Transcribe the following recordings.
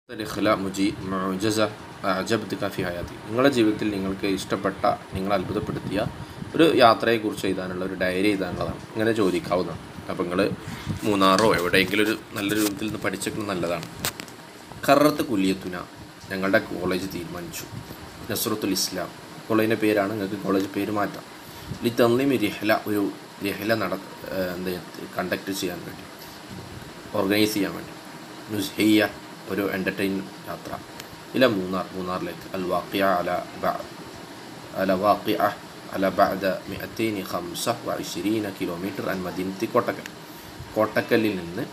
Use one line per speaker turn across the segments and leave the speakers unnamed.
ഇഖ്ല മുജി മുജസ അജബ്ദുക ഫി ഹയാത്തി നിങ്ങളുടെ ജീവിതത്തിൽ നിങ്ങൾക്ക് ഇഷ്ടപ്പെട്ട നിങ്ങൾ അത്ഭുതപ്പെടുത്തിയ ഒരു യാത്രയെക്കുറിച്ച് എഴുതാനുള്ള ഒരു ഡയറി എഴുതാനുള്ളതാണ് ഇങ്ങനെ ചോദിക്കാവുന്നതാണ് അപ്പോൾ നിങ്ങൾ മൂന്നാറോ എവിടെയെങ്കിലും ഒരു നല്ല രൂപത്തിൽ നിന്ന് പഠിച്ചേക്കുന്നത് നല്ലതാണ് കറത്ത് കുലിയത്തുന ഞങ്ങളുടെ കോളേജ് തീരുമാനിച്ചു നസ്രത്തുൽ ഇസ്ലാം കോളേജിൻ്റെ പേരാണ് നിങ്ങൾക്ക് കോളേജ് പേര് മാറ്റാം ലി തന്നീമി രഹ്ല ഒരു രഹ്ല നട ഏഹ് എന്താ കണ്ടക്ട് ചെയ്യാൻ വേണ്ടി ഓർഗനൈസ് ചെയ്യാൻ വേണ്ടി നുസ്ഹിയ ഒരു എൻ്റർടൈൻ യാത്ര ഇല്ല മൂന്നാർ മൂന്നാറിലേക്ക് അൽ വാക്കിയ അല ബ- അല വാക്കിയ അല ബഅദ മിഅത്തൈനി ഖംസ വ ഇശ്രീന കിലോമീറ്റർ അൻ മദീനത്തി കോട്ടക്കൽ കോട്ടക്കലിൽ നിന്ന്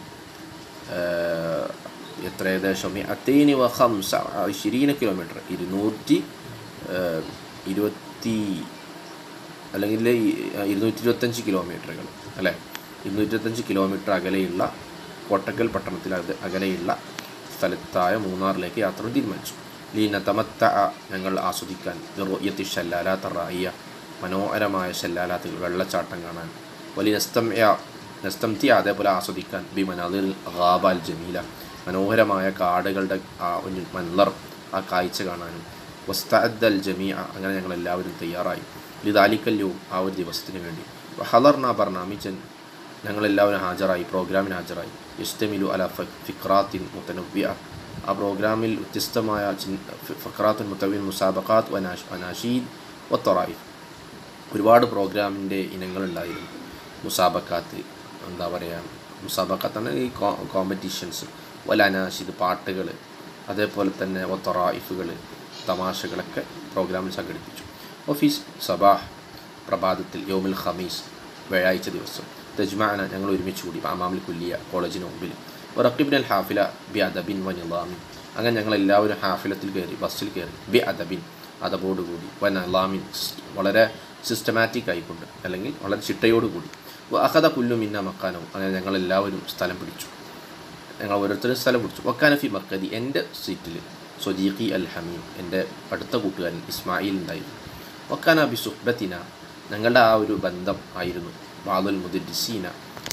ഏഹ്, എത്ര ഏകദേശം മിഅത്തൈനി വ ഖംസ വ ഇശ്രീന കിലോമീറ്റർ ഇരുന്നൂറ്റി ഏഹ്, ഇരുപത്തി അല്ലെങ്കിൽ ഈ ഇരുന്നൂറ്റി ഇരുപത്തഞ്ച് കിലോമീറ്ററുകൾ അല്ലേ ഇരുന്നൂറ്റി ഇരുപത്തഞ്ച് കിലോമീറ്റർ അകലെയുള്ള കോട്ടക്കൽ പട്ടണത്തിൽ അക- അകലെയുള്ള സ്ഥലത്തായ മൂന്നാറിലേക്ക് യാത്ര തീരുമാനിച്ചു ലീന തമത്ത ഞങ്ങൾ ആസ്വദിക്കാൻ യത്തി ഷല്ലാലാത്ത റായിയ മനോഹരമായ ഷല്ലാലാത്തുകൾ വെള്ളച്ചാട്ടം കാണാൻ വലിയ നസ്തം നസ്തംതി അതേപോലെ ആസ്വദിക്കാൻ ബി മനാദിൽ ഗാബാൽ ജമീല മനോഹരമായ കാടുകളുടെ ആ ഒരു മന്ദർ ആ കാഴ്ച കാണാനും വസ്തഅദ്ദൽ ജമീഅ അങ്ങനെ ഞങ്ങൾ എല്ലാവരും തയ്യാറായി ലിദാലിക്കല്ലോ ആ ഒരു ദിവസത്തിന് വേണ്ടി ഹലർന ബർനാമിജൻ ഞങ്ങളെല്ലാവരും ഹാജരായി പ്രോഗ്രാമിന് ഹാജരായി ഇസ്തമിലു അല ഫ- ഫിക്രാത്തിൻ മുത്തനവ്യ ആ പ്രോഗ്രാമിൽ വ്യത്യസ്തമായ ചിൻ- ഫി- ഫക്രാത്തുൻ മുത്തവിൻ മുസാബക്കാത്ത് വനാഷ് വനാഷീദ് ഒത്തൊറായി ഒരുപാട് പ്രോഗ്രാമിൻ്റെ ഇനങ്ങളുണ്ടായിരുന്നു മുസാബക്കാത്ത് എന്താ പറയുക മുസാബക്കാത്താണ് ഈ കോ കോമ്പറ്റീഷൻസ് വലാനാശിദ് പാട്ടുകൾ അതേപോലെ തന്നെ ഒത്തൊറായിഫുകൾ തമാശകളൊക്കെ പ്രോഗ്രാമിൽ സംഘടിപ്പിച്ചു ഓഫീസ് സബാഹ് പ്രഭാതത്തിൽ യോമിൽ ഖമീസ് വ്യാഴാഴ്ച ദിവസം തജ്മാന ഞങ്ങൾ ഒരുമിച്ച് കൂടി അമാമിൽ കുല്ലിയ കോളേജിന് മുമ്പിൽ റക്കിബിൻ അൽ ഹാഫില ബി അദബിൻ വ നിലാമിൻ അങ്ങനെ ഞങ്ങൾ എല്ലാവരും ഹാഫിലത്തിൽ കയറി ബസ്സിൽ കയറി ബി അദബിൻ അതബോടുകൂടി വ നിലാമിൻ വളരെ സിസ്റ്റമാറ്റിക് ആയിക്കൊണ്ട് അല്ലെങ്കിൽ വളരെ ചിട്ടയോടുകൂടി അഹദ പുല്ലു മിന്ന മക്കാനവും അങ്ങനെ ഞങ്ങൾ എല്ലാവരും സ്ഥലം പിടിച്ചു ഞങ്ങൾ ഓരോരുത്തരും സ്ഥലം പിടിച്ചു വക്കാനഫി മക്കതി എൻ്റെ സീറ്റിൽ സ്വദീഖി അൽ ഹമീം എൻ്റെ അടുത്ത കൂട്ടുകാരൻ ഇസ്മായിൽ ഉണ്ടായിരുന്നു വക്കാന ബി സുഹ്ബത്തിന ഞങ്ങളുടെ ആ ഒരു ബന്ധം ആയിരുന്നു ബാദുൽ മുദിസീന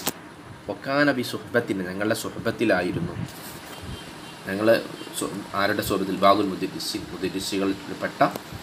വക്കാന ബി സുഹ്ബത്തിന ഞങ്ങളുടെ സുഹബത്തിലായിരുന്നു ഞങ്ങൾ ആരുടെ സ്വരത്തിൽ ബാദുൽ മുദിസീൻ മുദിസികളിൽപ്പെട്ട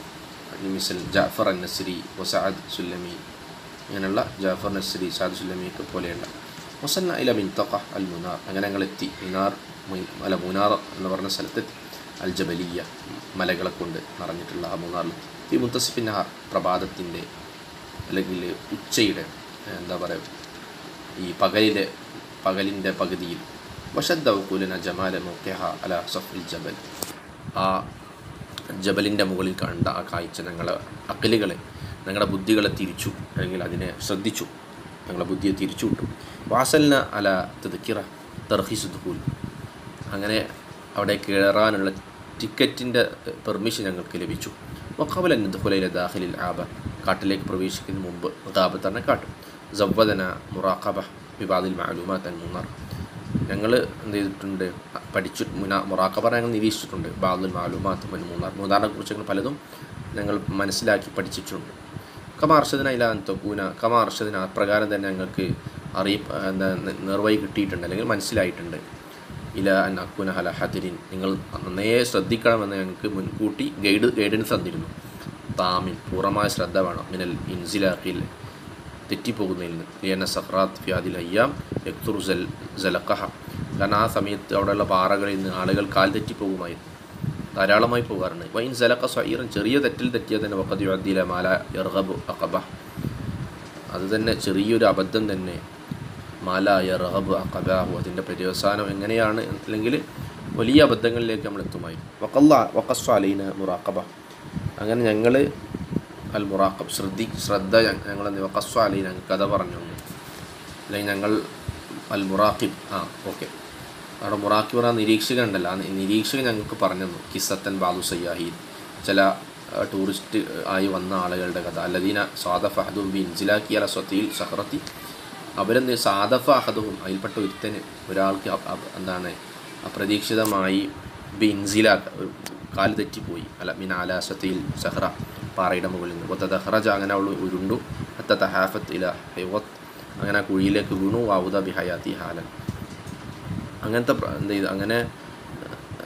മിസൽ ജാഫർ അൻ നസ്രി വസാദ് സുല്ലമി ഇങ്ങനെയുള്ള ജാഫർ നസ്രി സാദ് സുല്ലമിയൊക്കെ പോലെയുള്ള മുസന്ന ഇല മിൻതഖ അൽ മുനാർ അങ്ങനെ ഞങ്ങൾ എത്തി മിനാർ മി- അല്ല മുനാർ എന്ന് പറഞ്ഞ സ്ഥലത്തെത്തി അൽ ജബലിയ മലകളെ കൊണ്ട് നിറഞ്ഞിട്ടുള്ള ആ മൂന്നാറിൽ ഈ മുത്തസിഫിൻ നഹാർ പ്രഭാതത്തിൻ്റെ അല്ലെങ്കിൽ ഉച്ചയുടെ എന്താ പറയുക ഈ പകലിലെ പകലിൻ്റെ പകുതിയിൽ വഷദ്ദൗക്കുലിന ജമാല മുഖ്യഹ അല സഫുൽ ജബൽ ആ ജബലിൻ്റെ മുകളിൽ കണ്ട ആ കാഴ്ച ഞങ്ങളെ അക്കലുകളെ ഞങ്ങളുടെ ബുദ്ധികളെ തിരിച്ചു അല്ലെങ്കിൽ അതിനെ ശ്രദ്ധിച്ചു ഞങ്ങളുടെ ബുദ്ധിയെ തിരിച്ചു വിട്ടു വാസലിന അല തെക്കിറ തർഹിസ് ദുഹൂൽ അങ്ങനെ അവിടെ കയറാനുള്ള ടിക്കറ്റിൻ്റെ പെർമിഷൻ ഞങ്ങൾക്ക് ലഭിച്ചു വഖബൽ ദുഹുലയിലെ ദാഖിലിൽ ആബ കാട്ടിലേക്ക് പ്രവേശിക്കുന്നതിന് മുമ്പ് ഗാബത്ത് തന്നെ കാട്ടും ജവ്വദന മുറാഖബ വിവാദിൽ മാലൂമാത്തൻ മൂന്നാർ ഞങ്ങൾ എന്ത് ചെയ്തിട്ടുണ്ട് പഠിച്ചു മുന മുറാഖബ ഞങ്ങൾ നിരീക്ഷിച്ചിട്ടുണ്ട് ബാദുൽ മാലൂമാത്ത് മൻ മൂന്നാർ മൂന്നാറിനെ കുറിച്ച് ഞങ്ങൾ പലതും ഞങ്ങൾ മനസ്സിലാക്കി പഠിച്ചിട്ടുണ്ട് കമാർഷദിന ഇല തൊക്കൂന കമാർഷദിന അപ്രകാരം തന്നെ ഞങ്ങൾക്ക് അറിയിപ്പ് എന്താ നിർവഹി കിട്ടിയിട്ടുണ്ട് അല്ലെങ്കിൽ മനസ്സിലായിട്ടുണ്ട് ഇല അൻ അക്കുന ഹല ഹദിരിൻ നിങ്ങൾ നന്നേ ശ്രദ്ധിക്കണമെന്ന് ഞങ്ങൾക്ക് മുൻകൂട്ടി ഗൈഡ് ഗൈഡൻസ് തന്നിരുന്നു താമിൻ പൂർണ്ണമായ ശ്രദ്ധ വേണം മിനൽ ഇൻസിലാഖിൽ തെറ്റിപ്പോകുന്നതിൽ നിന്ന് ലിയന സഹ്റാത്ത് ഫിയാദിൽ അയ്യാം യക്തുർ ജൽ ജലക്കഹ കാരണം ആ സമയത്ത് അവിടെയുള്ള പാറകളിൽ നിന്ന് ആളുകൾ കാൽ തെറ്റിപ്പോകുമായിരുന്നു ധാരാളമായി പോകാറുണ്ട് വൈൻ ജലക്ക സ്വൈറൻ ചെറിയ തെറ്റിൽ തെറ്റിയാൽ തന്നെ വക്കതി യുദ്ദില മാല ഇർഹബു അഖബ അത് തന്നെ ചെറിയൊരു അബദ്ധം തന്നെ മാല യർഹബ് അഖബാഹു അതിൻ്റെ പര്യവസാനം എങ്ങനെയാണ് അല്ലെങ്കിൽ വലിയ അബദ്ധങ്ങളിലേക്ക് നമ്മൾ എത്തുമായിരുന്നു വക്കല്ല വക്കസ്വ അലീന മുറാഖബ അങ്ങനെ ഞങ്ങൾ അൽ മുറാഖബ് ശ്രദ്ധി ശ്രദ്ധ ഞങ്ങൾ വക്കസ്വ അലീന ഞങ്ങൾ കഥ പറഞ്ഞു തന്നു. അല്ലെങ്കിൽ ഞങ്ങൾ അൽ മുറാഖിബ് ആ ഓക്കെ അവിടെ മുറാഖിബ് പറഞ്ഞ നിരീക്ഷകൻ ഉണ്ടല്ലോ ആ നിരീക്ഷകൻ ഞങ്ങൾക്ക് പറഞ്ഞു തന്നു കിസത്തൻ ബാലു സയ്യാഹീൻ ചില ആ, ടൂറിസ്റ്റ് ആയി വന്ന ആളുകളുടെ കഥ അല്ലദീന സാദഫ് അഹദും ബി ഇൻസിലാക്കി അല സ്വത്തിൽ സഹറത്തി അവരെന്ത് സാദഫ അഹദും അതിൽപ്പെട്ട ഒരുത്തന് ഒരാൾക്ക് അ- അ- എന്താണ് അപ്രതീക്ഷിതമായി ബി ഇൻസിലാക്ക് കാല് തെറ്റിപ്പോയി അല്ല മിൻ ആലാസത്തിൽ സഹറ പാറയുടെ മുകളിൽ നിന്ന് ഒത്ത ദഹ്റജ അങ്ങനെ അവൾ ഉരുണ്ടു അത്ത തഹാഫത്ത് ഇല ഹൈവത്ത് അങ്ങനെ ആ കുഴിയിലേക്ക് വീണു വാവുദ ബി ഹയാത്തി ഹാലൻ അങ്ങനത്തെ പ്ര- എന്ത് ചെയ്തു അങ്ങനെ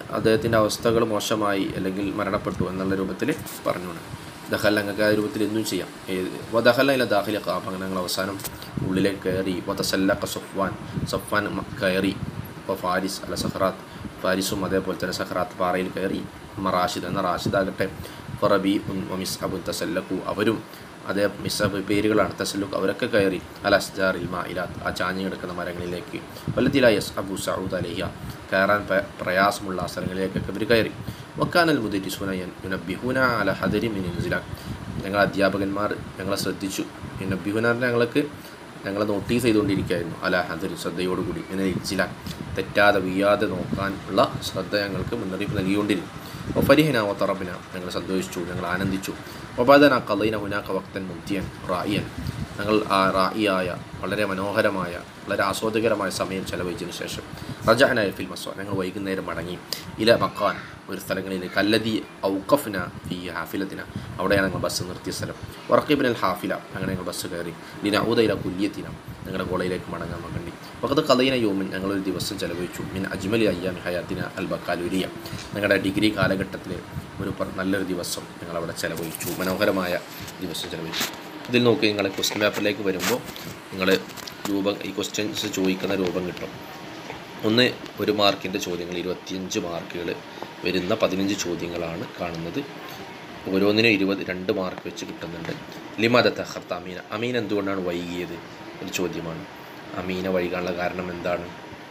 അദ്ദേഹത്തിൻ്റെ അവസ്ഥകൾ മോശമായി അല്ലെങ്കിൽ മരണപ്പെട്ടു എന്നുള്ള രൂപത്തിൽ പറഞ്ഞുകൊണ്ട് ദഹൽ ഞങ്ങൾക്ക് ആ രൂപത്തിൽ എന്തും ചെയ്യാം ഏത് വദഹല ഇല ദാഖില കാബ് അങ്ങനെ ഞങ്ങൾ അവസാനം ഉള്ളിലേക്ക് കയറി വതസല്ലക്ക സഫ്വാൻ സഫ്വാൻ മ- കയറി ഇപ്പോൾ ഫാരിസ് അല്ല സഹറാത്ത് ഫാരിസും അതേപോലെ തന്നെ സഹറാത്ത് പാറയിൽ കയറി അമ്മ റാഷിദ് എന്ന റാഷിദാകട്ടെ ഫറബി ഉൻ മിസ് അബു തസല്ലക്കു അവരും അതേ മിസ്സബ് പേരുകളാണ് തസല്ലുക്ക് അവരൊക്കെ കയറി അൽ അസ്ജാറിൽ മായിലാത്ത് ആ ചാഞ്ഞു കിടക്കുന്ന മരങ്ങളിലേക്ക് വല്ലത്തില യസ് അബു സൗദ് അലഹിയ കയറാൻ പ- പ്രയാസമുള്ള ആ സ്ഥലങ്ങളിലേക്കൊക്കെ ഇവർ കയറി വക്കാനൽ മുദരിസുന യുനബിഹുന അല ഹദരി മിൻ ഇൻസിലാൻ ഞങ്ങൾ അധ്യാപകന്മാർ ഞങ്ങളെ ശ്രദ്ധിച്ചു യുനബിഹുന ഞങ്ങൾക്ക് ഞങ്ങളെ നോട്ടീസ് ചെയ്തുകൊണ്ടിരിക്കുകയായിരുന്നു അല ഹദരി ശ്രദ്ധയോടുകൂടി ഇങ്ങനെ ഇൻസിലാൻ തെറ്റാതെ വീയാതെ നോക്കാനുള്ള ശ്രദ്ധ ഞങ്ങൾക്ക് മുന്നറിയിപ്പ് നൽകിക്കൊണ്ടിരുന്നു ഒഫരിഹിന ഒത്തറബിന ഞങ്ങൾ സന്തോഷിച്ചു ഞങ്ങൾ ആനന്ദിച്ചു ഒബാദന കലൈന ഹുനാക്ക വക്തൻ മുത്തിയൻ റായിയൻ ഞങ്ങൾ ആ റായിയായ വളരെ മനോഹരമായ വളരെ ആസ്വാദകരമായ സമയം ചെലവഴിച്ചതിന് ശേഷം റജാന ഫിൽ മസ്വ ഞങ്ങൾ വൈകുന്നേരം മടങ്ങി ഇല മക്കാൻ ഒരു സ്ഥലങ്ങളിൽ കല്ലതി ഔക്കഫിന ഫി ഹാഫിലത്തിന അവിടെയാണ് ഞങ്ങൾ ബസ് നിർത്തിയ സ്ഥലം വറക്കിബിനൽ ഹാഫില അങ്ങനെ ഞങ്ങൾ ബസ് കയറി ലിന ഊദയില കുല്യത്തിന ഞങ്ങളുടെ കോളേജിലേക്ക് മടങ്ങാൻ വേണ്ടി വക്കത്ത് കലൈന യോമിൻ ഞങ്ങളൊരു ദിവസം ചെലവഴിച്ചു മിൻ അജ്മലി അയ്യാമി ഹയാത്തിന അൽ ബക്കാലുരിയ ഞങ്ങളുടെ ഡിഗ്രി കാലഘട്ടത്തിൽ ഒരു പ- നല്ലൊരു ദിവസം ഞങ്ങളവിടെ ചെലവഴിച്ചു മനോഹരമായ ദിവസം ചെലവഴിച്ചു ഇതിൽ നോക്കി നിങ്ങൾ ക്വസ്റ്റ്യൻ പേപ്പറിലേക്ക് വരുമ്പോൾ നിങ്ങൾ രൂപം ഈ ക്വസ്റ്റ്യൻസ് ചോദിക്കുന്ന രൂപം കിട്ടും ഒന്ന് ഒരു മാർക്കിൻ്റെ ചോദ്യങ്ങൾ ഇരുപത്തിയഞ്ച് മാർക്കുകൾ വരുന്ന പതിനഞ്ച് ചോദ്യങ്ങളാണ് കാണുന്നത് ഓരോന്നിനും ഇരുപത് രണ്ട് മാർക്ക് വെച്ച് കിട്ടുന്നുണ്ട് ലിമദ തഹർത്ത് അമീന അമീൻ എന്തുകൊണ്ടാണ് വൈകിയത് ഒരു ചോദ്യമാണ് അമീന വൈകാനുള്ള കാരണം എന്താണ്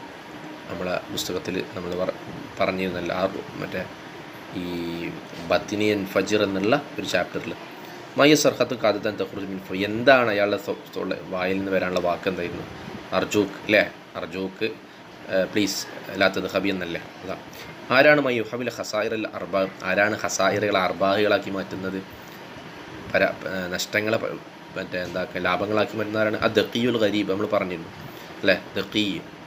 നമ്മളെ പുസ്തകത്തിൽ നമ്മൾ പറ പറഞ്ഞിരുന്നല്ലോ ആ മറ്റേ ഈ ബത്തിനിയൻ ഫജിർ എന്നുള്ള ഒരു ചാപ്റ്ററിൽ മയ്യ സർഹത്ത് കാദത്തൻ തഹ്റുജ് മിൻ ഫ എന്താണ് അയാളുടെ സ്വ- സ്വ- വായിൽ നിന്ന് വരാനുള്ള വാക്ക് എന്തായിരുന്നു അർജൂക്ക് അല്ലേ അർജൂക്ക് പ്ലീസ് അല്ലാത്തത് ഹബി എന്നല്ലേ അതാ ആരാണ് മയ്യു ഹബിൽ ഹസായിർ അൽ അർബാ ആരാണ് ഹസായിറുകളെ അർബാഹുകളാക്കി മാറ്റുന്നത് പര ഏർ നഷ്ടങ്ങളെ പ- മറ്റേ എന്താ ലാഭങ്ങളാക്കി മാറ്റുന്നവരാണ് ആ ദക്കീയുൽ ഗരീബ് നമ്മൾ പറഞ്ഞിരുന്നു അല്ലേ ദക്കീ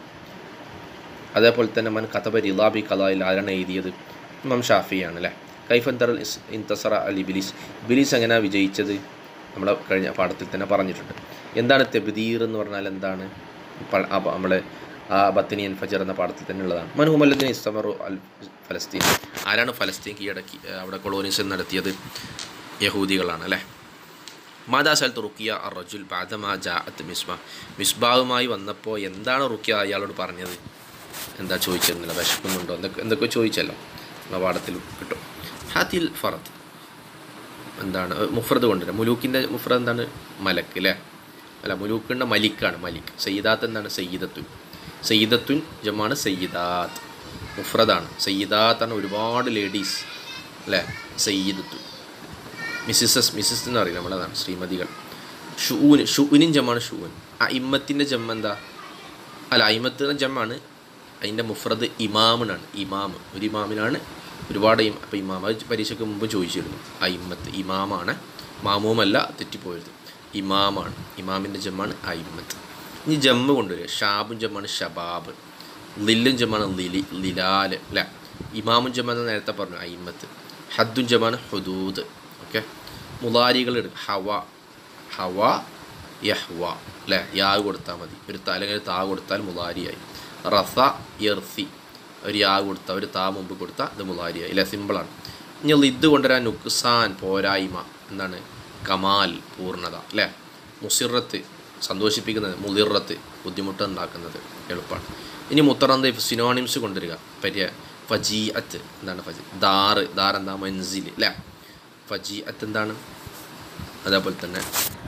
അതേപോലെ തന്നെ മൻ കഥബ റിലാബി കലായിൽ ആരാണ് എഴുതിയത് ഇമാം ഷാഫിയാണ് അല്ലേ കൈഫൻ തറൽ ഇസ് ഇൻതസറ അൽ ഇബിലിസ് ഇബിലിസ് എങ്ങനെ വിജയിച്ചത് നമ്മളെ കഴിഞ്ഞ പാഠത്തിൽ തന്നെ പറഞ്ഞിട്ടുണ്ട് എന്താണ് തെബിദീർ എന്ന് പറഞ്ഞാൽ എന്താണ് പ- ആ പ- നമ്മളെ ആ ബത്തിനിയൻ ഫജർ എന്ന പാഠത്തിൽ തന്നെ ഉള്ളതാണ് മൻഹുമല്ലദിൻ ഇസ്തമറു അൽ ഫലസ്തീൻ ആരാണ് ഫലസ്തീൻ കീഴടക്കി ഏർ അവിടെ കൊളോണിസം നടത്തിയത് യഹൂദികളാണ് അല്ലേ മാതാ സ്ഥലത്ത് റുക്കിയ അർ റജുൽ ബാദമാ ജാഅത്ത് മിസ്ബ മിസ്ബാവുമായി വന്നപ്പോൾ എന്താണ് റുക്കിയ അയാളോട് പറഞ്ഞത് എന്താ ചോദിച്ചിരുന്നില്ല വിശക്കുന്നുണ്ടോ എന്തൊക്കെ എന്തൊക്കെ ചോദിച്ചല്ലോ ആ പാഠത്തിൽ കിട്ടും ഹാത്തിൽ ഫറത്ത് എന്താണ് ഏ, മുഫ്രദ് കൊണ്ടുവരാം മുലൂക്കിൻ്റെ മുഫ്രദ് എന്താണ് മലക്ക് അല്ലേ അല്ല മുലൂക്കിൻ്റെ മലിക്കാണ് മലിക് സയ്യിദാത്ത് എന്താണ് സയ്യിദത്തുൻ സയ്യിദത്തുൻ ജമാണ് സയ്യിദാത്ത് മുഫ്രദാണ് സയ്യിദാത്താണ് ഒരുപാട് ലേഡീസ് അല്ലേ സയ്യിദത്തുൻ മിസ്സിസസ് മിസ്സിസ് എന്ന് പറയും നമ്മളതാണ് ശ്രീമതികൾ ഷൂന് ഷൂനിൻ ജമ്മാണ് ഷൂൻ ആ ഇമ്മത്തിൻ്റെ ജമ്മ എന്താ അല്ല അയിമത്ത് ജമ്മാണ് അതിൻ്റെ മുഫ്രദ് ഇമാമിനാണ് ഇമാം ഒരു ഇമാമിനാണ് ഒരുപാട് ഇം അപ്പോൾ ഇമാം അത് പരീക്ഷയ്ക്ക് മുമ്പ് ചോദിച്ചിരുന്നു അയിമത്ത് ഇമാമാണ് മാമുമല്ല തെറ്റിപ്പോയത് ഇമാമാണ് ഇമാമിൻ്റെ ജമ്മാണ് അയിമത്ത് ഇനി ജമ്മ് കൊണ്ടുവരിക ഷാബും ജമ്മാണ് ഷബാബ് ലില്ലും ജമ്മാണ് ലിലി ലിലാല് അല്ലേ ഇമാമും ജമ്മാന്ന് നേരത്തെ പറഞ്ഞു അയിമത്ത് ഹദ്ദും ജമാണ് ഹുദൂദ് ഓക്കെ മുലാരികൾ എടുക്കും ഹവ ഹവ യഹ്വ അല്ലേ യാ കൊടുത്താൽ മതി ഒരു ത അല്ലെങ്കിൽ ഒരു താ കൊടുത്താൽ മുലാരിയായി റസ ഇർസി ഒരു യാ കൊടുത്താൽ ഒരു താ മുമ്പ് കൊടുത്താൽ ഇത് മുലാരിയായി അല്ലേ സിമ്പിളാണ് ഇനി ലിദ് കൊണ്ടുവരാൻ നുക്സാൻ പോരായ്മ എന്താണ് കമാൽ പൂർണ്ണത അല്ലേ മുസിറത്ത് സന്തോഷിപ്പിക്കുന്നത് മുതിറത്ത് ബുദ്ധിമുട്ട് ഉണ്ടാക്കുന്നത് എളുപ്പമാണ് ഇനി മുത്തറന്ത സിനോണിംസ് കൊണ്ടുവരിക പര്യ ഫജി അത്ത് എന്താണ് ഫജി ദാറ് ദാർ എന്താ മൻസിൽ അല്ലേ ഫജി അത്ത് എന്താണ് അതേപോലെ തന്നെ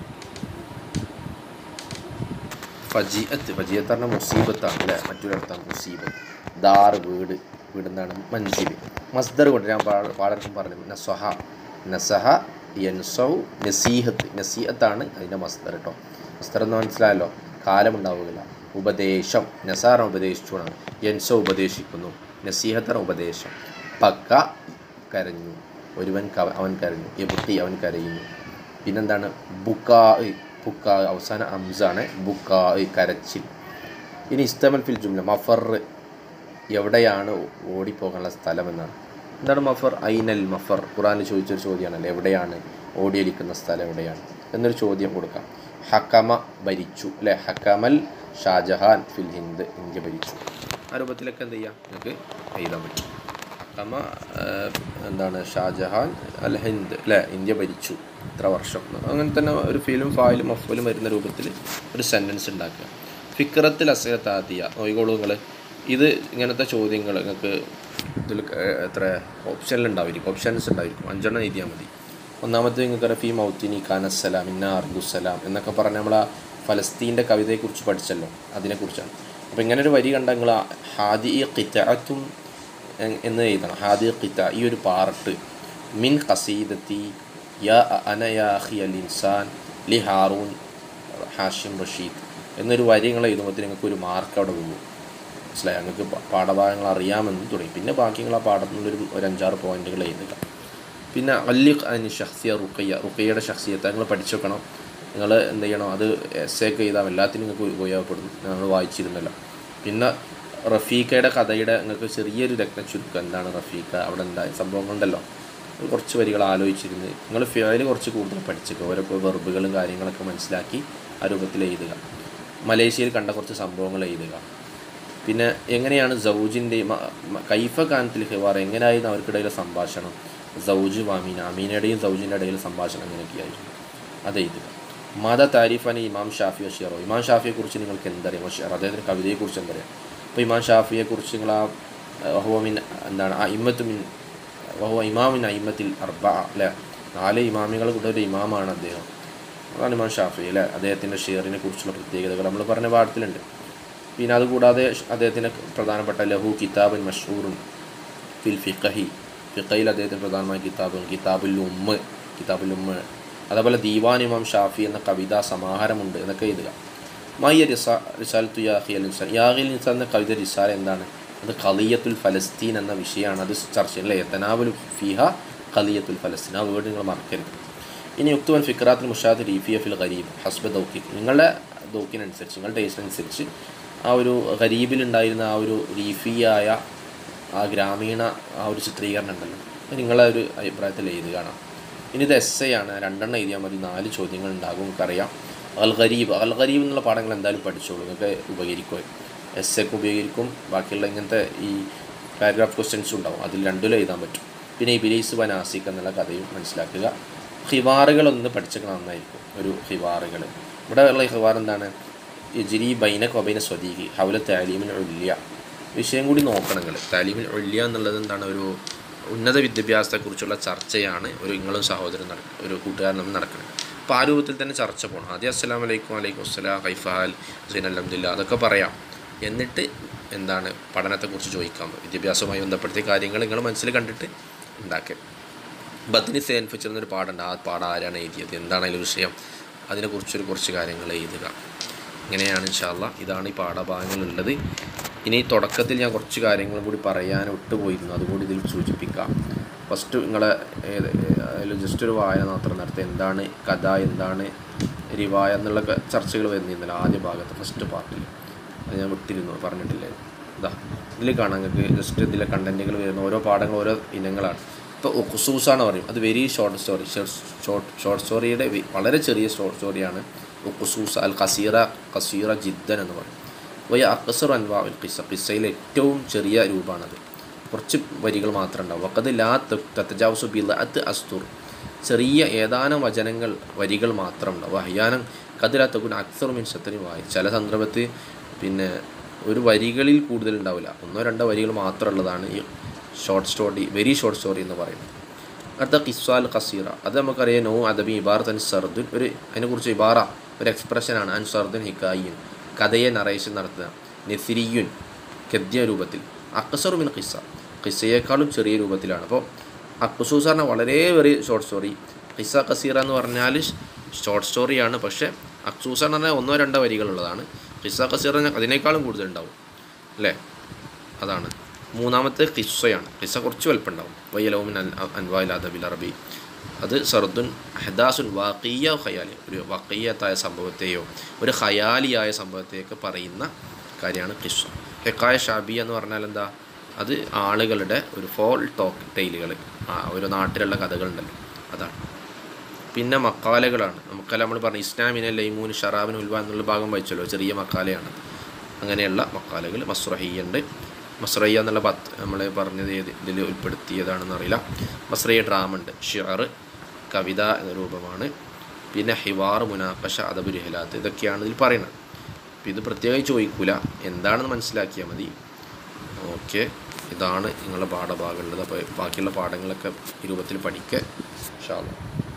ഫജിയത്ത് ഫജിയത്ത് പറഞ്ഞാൽ മുസീബത്താണ് അല്ലേ മറ്റൊരർത്ഥം മുസീബത്ത് ദാറ് വീട് വീട് എന്താണ് മൻസിൽ മസ്ദർ കൊണ്ട് ഞാൻ പാ- പലർക്കും പറഞ്ഞു നസ്വഹ നസഹ യൻസൗ നസീഹത്ത് നസീഹത്താണ് അതിൻ്റെ മസ്ദർ കേട്ടോ മസ്ദർ എന്ന് മനസ്സിലായല്ലോ കാലമുണ്ടാവുകയില്ല ഉപദേശം നസാറ ഉപദേശിച്ചുകൊണ്ടാണ് യൻസോ ഉപദേശിക്കുന്നു നസീഹത്തറ ഉപദേശം പക്ക കരഞ്ഞു ഒരുവൻ ക- അവൻ കരഞ്ഞു എബുട്ടി അവൻ കരയുന്നു പിന്നെന്താണ് ബുക്കാ ബുക്കാ അവസാന അംസാണ് ബുക്കാ കരച്ചിൽ ഇനി ഇസ്തമൽ ഫിൽ ജുംല മഫർ എവിടെയാണ് ഓടിപ്പോകാനുള്ള സ്ഥലം എന്നാണ് എന്താണ് മഫർ ഐനൽ മഫർ ഖുറാനിൽ ചോദിച്ചൊരു ചോദ്യമാണല്ലോ എവിടെയാണ് ഓടിയൊലിക്കുന്ന സ്ഥലം എവിടെയാണ് എന്നൊരു ചോദ്യം കൊടുക്കാം ഹക്കമ ഭരിച്ചു അല്ലെ ഹക്കമൽ ഷാജഹാൻ ഫിൽ ഹിന്ദ് ഇന്ത്യ ഭരിച്ചു ആ രൂപത്തിലൊക്കെ എന്ത് ചെയ്യാം നിങ്ങൾക്ക് എഴുതാൻ പറ്റും ഹക്കമ ഏഹ്, എന്താണ് ഷാജഹാൻ അൽ ഹിന്ദ് അല്ലേ ഇന്ത്യ ഭരിച്ചു ഇത്ര വർഷം അങ്ങനെ തന്നെ ഒരു ഫീലും ഫായിലും മഫലും വരുന്ന രൂപത്തിൽ ഒരു സെൻറ്റൻസ് ഉണ്ടാക്കുക ഫിക്രത്തിൽ അസഹത്താദിയ നോയിക്കോളൂ നിങ്ങൾ ഇത് ഇങ്ങനത്തെ ചോദ്യങ്ങൾ നിങ്ങൾക്ക് ഇതിൽ ഏഹ്, എത്ര ഓപ്ഷനിൽ ഉണ്ടായിരിക്കും ഓപ്ഷൻസ് ഉണ്ടായിരിക്കും അഞ്ചെണ്ണം എഴുതിയാൽ മതി ഒന്നാമത്തെ നിങ്ങൾക്ക് ഫി മൗത്തിനി ഖാനസ്സലാം ഇന്ന അർദുസലാം എന്നൊക്കെ പറഞ്ഞ് നമ്മൾ ആ ഫലസ്തീൻ്റെ കവിതയെക്കുറിച്ച് പഠിച്ചല്ലോ അതിനെക്കുറിച്ചാണ് അപ്പോൾ ഇങ്ങനെ ഒരു വരി കണ്ട നിങ്ങൾ ഹാദി ഖിത്തഅത്തും എ- എന്ന് എഴുതണം ഹാദി ഖിത്ത ഈ ഒരു പാർട്ട് മിൻ ഖസീദത്തി യാ അന യാ അഖി അൽ ഇൻസാൻ ലി ഹാറൂൻ ഹാഷിം റഷീദ് എന്നൊരു വരി നിങ്ങൾ എഴുതുമ്പോൾ നിങ്ങൾക്ക് ഒരു മാർക്ക് അവിടെ പോകും മനസ്സിലായി നിങ്ങൾക്ക് പ- പാഠഭാഗങ്ങൾ അറിയാമെന്ന് തുടങ്ങി പിന്നെ ബാക്കി നിങ്ങൾ ആ പാഠത്തിൽ നിന്നൊരു ഒരു അഞ്ചാറ് പോയിന്റുകൾ എഴുതുക പിന്നെ അല്ലിഖ് അനി ഷഹ്സിയ റുക്കയ്യ റുക്കയ്യയുടെ ഷഹ്സിയത്തെ നിങ്ങൾ പഠിച്ചു വെക്കണം നിങ്ങൾ എന്ത് ചെയ്യണം അത് എസ് ഒക്കെ ചെയ്താൽ എല്ലാത്തിനും നിങ്ങൾക്ക് ഉപയോഗപ്പെടും നമ്മൾ വായിച്ചിരുന്നല്ലോ പിന്നെ റഫീഖയുടെ കഥയുടെ നിങ്ങൾക്ക് ചെറിയൊരു രത്ന ചുരുക്കം എന്താണ് റഫീഖ അവിടെ ഉണ്ടായ സംഭവങ്ങളുണ്ടല്ലോ അത് കുറച്ച് വരികൾ ആലോചിച്ചിരുന്ന് നിങ്ങൾ ഫിയൽ കുറച്ച് കൂടുതൽ പഠിച്ചേക്കുക ഓരോ വെർബുകളും കാര്യങ്ങളൊക്കെ മനസ്സിലാക്കി ആ രൂപത്തിൽ എഴുതുക മലേഷ്യയിൽ കണ്ട കുറച്ച് സംഭവങ്ങൾ എഴുതുക പിന്നെ എങ്ങനെയാണ് സൗജിൻ്റെ കൈഫ കാനത്തിൽ ഹിവാർ എങ്ങനെയായിരുന്നു അവർക്കിടയിലെ സംഭാഷണം സൗജ് വാമീന അമീനയുടെയും സൗജിൻ്റെ ഇടയിലെ സംഭാഷണം എങ്ങനെയൊക്കെയായിരുന്നു അത് എഴുതുക മത താരിഫാനി ഇമാം ഷാഫി അഷിയറോ ഇമാം ഷാഫിയെക്കുറിച്ച് നിങ്ങൾക്ക് എന്തറിയാം അഷിയർ അദ്ദേഹത്തിൻ്റെ കവിതയെക്കുറിച്ച് എന്തറിയാം അപ്പോൾ ഇമാം ഷാഫിയെക്കുറിച്ച് നിങ്ങൾ ആ വഹുവമിൻ എന്താണ് ആ ഇമ്മത്തുമിൻ വഹുവ ഇമാമിൻ അയിമത്തിൽ അർബ അല്ലേ നാല് ഇമാമികൾ കൂടെ ഒരു ഇമാമാണ് അദ്ദേഹം അതാണ് ഇമാം ഷാഫി അല്ലേ അദ്ദേഹത്തിൻ്റെ ഷെയറിനെ കുറിച്ചുള്ള പ്രത്യേകതകൾ നമ്മൾ പറഞ്ഞ പാഠത്തിലുണ്ട് പിന്നെ അതുകൂടാതെ ഷ് അദ്ദേഹത്തിന് പ്രധാനപ്പെട്ട ലഹു കിതാബുൻ മഷൂറുൻ ഫിൽ ഫിഖഹി ഫിഖയിൽ അദ്ദേഹത്തിന് പ്രധാനമായ കിതാബും കിതാബുൽ ഉമ്മ് കിതാബുൽ ഉമ്മ് അതേപോലെ ദീവാൻ ഇമാം ഷാഫി എന്ന കവിതാ സമാഹാരമുണ്ട് എന്നൊക്കെ എഴുതുക മയ്യ റിസാ റിസാലത്തു യാഹി അൽ ഇൻസാൻ യാഹി അൽ ഇൻസാൻ എന്ന കവിത റിസാല എന്താണ് അത് ഖലിയത്തുൽ ഫലസ്തീൻ എന്ന വിഷയമാണ് അത് ചർച്ച അല്ലേ തനാവുൽ ഫിഹ ഖലിയത്തുൽ ഫലസ്തീൻ ആ വേർഡ് നിങ്ങൾ മറക്കരുത് ഇനി യുക്തുവൻ ഫിക്രാത്തുൽ മുഷാദ് റീഫിയ ഫിൽ ഖരീബ് ഹസ്ബ ദൗക്കിക് നിങ്ങളുടെ ദൗക്കിനനുസരിച്ച് നിങ്ങളുടെ ടേസ്റ്റിനനുസരിച്ച് ആ ഒരു ഖരീബിലുണ്ടായിരുന്ന ആ ഒരു റീഫിയായ ആ ഗ്രാമീണ ആ ഒരു ചിത്രീകരണം ഉണ്ടല്ലോ അത് നിങ്ങളെ ഒരു അഭിപ്രായത്തിൽ എഴുതി കാണാം ഇനി ഇത് എസ് ഐ ആണ് രണ്ടെണ്ണം എഴുതിയാൽ മതി നാല് ചോദ്യങ്ങൾ ഉണ്ടാകും നമുക്കറിയാം അൽ ഖരീബ് അൽ ഖരീബ് എന്നുള്ള പാഠങ്ങൾ എന്തായാലും പഠിച്ചോളൂ നിങ്ങൾക്ക് ഉപകരിക്കും എസ് എക്ക് ഉപകരിക്കും ബാക്കിയുള്ള ഇങ്ങനത്തെ ഈ പാരഗ്രാഫ് ക്വസ്റ്റ്യൻസും ഉണ്ടാവും അതിൽ രണ്ടിലും എഴുതാൻ പറ്റും പിന്നെ ഇബിലീസ് വനാസിക് എന്നുള്ള കഥയും മനസ്സിലാക്കുക ഹിവാറുകളൊന്ന് പഠിച്ചേക്കണം നന്നായിരിക്കും ഒരു ഹിവാറുകൾ ഇവിടെ ഉള്ള ഹിവാർ എന്താണ് ജിരി ബൈന കൊബൈന സ്വദീഖി ഹൗല താലീമിൻ ഉല്യ വിഷയം കൂടി നോക്കണം നിങ്ങൾ താലീമിൻ ഉല്യ എന്നുള്ളത് എന്താണ് ഒരു ഉന്നത വിദ്യാഭ്യാസത്തെക്കുറിച്ചുള്ള ചർച്ചയാണ് ഒരു നിങ്ങളും സഹോദരൻ നട ഒരു കൂട്ടുകാരൻ നമ്മൾ നടക്കുന്നത് അപ്പോൾ ആ രൂപത്തിൽ തന്നെ ചർച്ച പോകണം ആദ്യം അസ്സലാം വലൈക്കും വലൈക്കും അസ്സലാം ഹൈഫാൽ ഹുസൈൻ അലഹദില്ല അതൊക്കെ പറയാം എന്നിട്ട് എന്താണ് പഠനത്തെക്കുറിച്ച് ചോദിക്കാം വിദ്യാഭ്യാസവുമായി ബന്ധപ്പെടുത്തിയ കാര്യങ്ങൾ നിങ്ങൾ മനസ്സിൽ കണ്ടിട്ട് ഉണ്ടാക്കുക ബത്തിനി സേൻഫിച്ചിരുന്നൊരു പാടുണ്ട് ആ പാഠം ആരാണ് എഴുതിയത് എന്താണ് അതിലെ വിഷയം അതിനെക്കുറിച്ചൊരു കുറച്ച് കാര്യങ്ങൾ എഴുതുക ഇങ്ങനെയാണ് ഇൻഷാല്ല ഇതാണ് ഈ പാഠഭാഗങ്ങളുള്ളത് ഇനി തുടക്കത്തിൽ ഞാൻ കുറച്ച് കാര്യങ്ങളും കൂടി പറയാൻ വിട്ടുപോയിരുന്നു അതുകൂടി ഇതിൽ സൂചിപ്പിക്കാം ഫസ്റ്റ് നിങ്ങളെ ഏത് അതിൽ ജസ്റ്റ് ഒരു വായന മാത്രം നടത്തി എന്താണ് കഥ എന്താണ് റിവായ എന്നുള്ള ക- ചർച്ചകൾ വരുന്നിരുന്നല്ലോ ആദ്യ ഭാഗത്ത് ഫസ്റ്റ് പാർട്ടിൽ അത് ഞാൻ വിട്ടിരുന്നു പറഞ്ഞിട്ടില്ലേ ഇതാ ഇതിൽ കാണാം നിങ്ങൾക്ക് ജസ്റ്റ് ഇതിലെ കണ്ടൻറ്റുകൾ വരുന്ന ഓരോ പാഠങ്ങൾ ഓരോ ഇനങ്ങളാണ് ഇപ്പോൾ ഉഖുസൂസാണ് പറയും അത് very short story short short സ്റ്റോറിയുടെ വി- വളരെ ചെറിയ ഷോർട്ട് സ്റ്റോറിയാണ് ഉഖുസൂസ അൽ ഖസീറ ഖസീറ ജിദ്ദൻ എന്ന് പറയും വയ അക്സർ അൻവാ ഉൽ ഖിസ ഖിസയിലെ ഏറ്റവും ചെറിയ രൂപമാണത് കുറച്ച് വരികൾ മാത്രം ഉണ്ടാവും വക്കത് ലാ തത്തജാവസു ബിലഅത്ത് അസ്തുർ ചെറിയ ഏതാനും വചനങ്ങൾ വരികൾ മാത്രം ഉണ്ടാവും അഹ്യാനം കതിലാത്തക്കുൻ അക്സർ മീൻ ശത്രി വായി ചില സന്ദർഭത്തിൽ പിന്നെ ഒരു വരികളിൽ കൂടുതൽ ഉണ്ടാവില്ല ഒന്നോ രണ്ടോ വരികൾ മാത്രമുള്ളതാണ് ഈ short story very short story എന്ന് പറയുന്നത് അടുത്ത കിസ്വാൽ ഖസീറ അത് നമുക്കറിയാം നോ അദബി ഇബാറത്ത് അൻ സർദുൻ ഒരു അതിനെക്കുറിച്ച് ഇബാറ ഒരു എക്സ്പ്രഷനാണ് അൻ സർദുൻ ഹിക്കായിൻ കഥയെ നറേഷൻ നടത്തുക നെസിരിയുൻ ഗദ്യ രൂപത്തിൽ അക്സറു മിൻ ഖിസ്സ ഖിസ്സയേക്കാളും ചെറിയ രൂപത്തിലാണ് അപ്പോൾ അക്കുസൂസ് പറഞ്ഞാൽ വളരെ വെറി ഷോർട്ട് സ്റ്റോറി ഖിസ്സ ഖസീറ എന്ന് പറഞ്ഞാൽ ഷോർട്ട് സ്റ്റോറിയാണ് പക്ഷേ അക്സൂസ എന്ന് പറഞ്ഞാൽ ഒന്നോ രണ്ടോ വരികളുള്ളതാണ് ഖിസ്സ ഖസീറ പറഞ്ഞാൽ അതിനേക്കാളും കൂടുതലുണ്ടാവും അല്ലേ അതാണ് മൂന്നാമത്തെ ഖിസ്സയാണ് ഖിസ്സ കുറച്ച് വലുപ്പമുണ്ടാവും വയ്യലവുമിൻ അൻവായിൽ അദബിൽ അറബി അത് സർദുൻ ഹദാസുൻ വാക്കിയ ഖയാലി ഒരു വക്കീയത്തായ സംഭവത്തെയോ ഒരു ഖയാലിയായ സംഭവത്തെയൊക്കെ പറയുന്ന കാര്യമാണ് ഖിസ്സ ഹെക്കായ ഷാബി എന്ന് പറഞ്ഞാൽ എന്താ അത് ആളുകളുടെ ഒരു ഫോൾ ടോക്ക് ടൈലുകൾ ആ ഒരു നാട്ടിലുള്ള കഥകളുണ്ടല്ലോ അതാണ് പിന്നെ മക്കാലകളാണ് മക്കാല നമ്മൾ പറഞ്ഞു ഇസ്ലാമിനെ ലൈമൂൻ ഷറാബിൻ ഉൽവ എന്നുള്ള ഭാഗം വായിച്ചല്ലോ ചെറിയ മക്കാലയാണ് അങ്ങനെയുള്ള മക്കാലകൾ മസ്രഹിയുണ്ട് മസ്രയ്യ എന്നുള്ള പത്ത് നമ്മൾ പറഞ്ഞത് ഏത് ഇതിൽ ഉൾപ്പെടുത്തിയതാണെന്ന് അറിയില്ല മസ്രയ്യ ഡ്രാമ ഉണ്ട് ഷിയർ കവിത എന്ന രൂപമാണ് പിന്നെ ഹിവാർ മുനാഖഷ അദബ് രുഹലാത്ത് ഇതൊക്കെയാണ് ഇതിൽ പറയുന്നത് അപ്പോൾ ഇത് പ്രത്യേകമായി ചോദിക്കൂല എന്താണെന്ന് മനസ്സിലാക്കിയാൽ മതി ഓക്കെ ഇതാണ് നിങ്ങളുടെ പാഠഭാഗമുള്ളത് അപ്പോൾ ബാക്കിയുള്ള പാഠങ്ങളൊക്കെ ഈ രൂപത്തിൽ പഠിക്കുക ഇൻഷാ അല്ലാ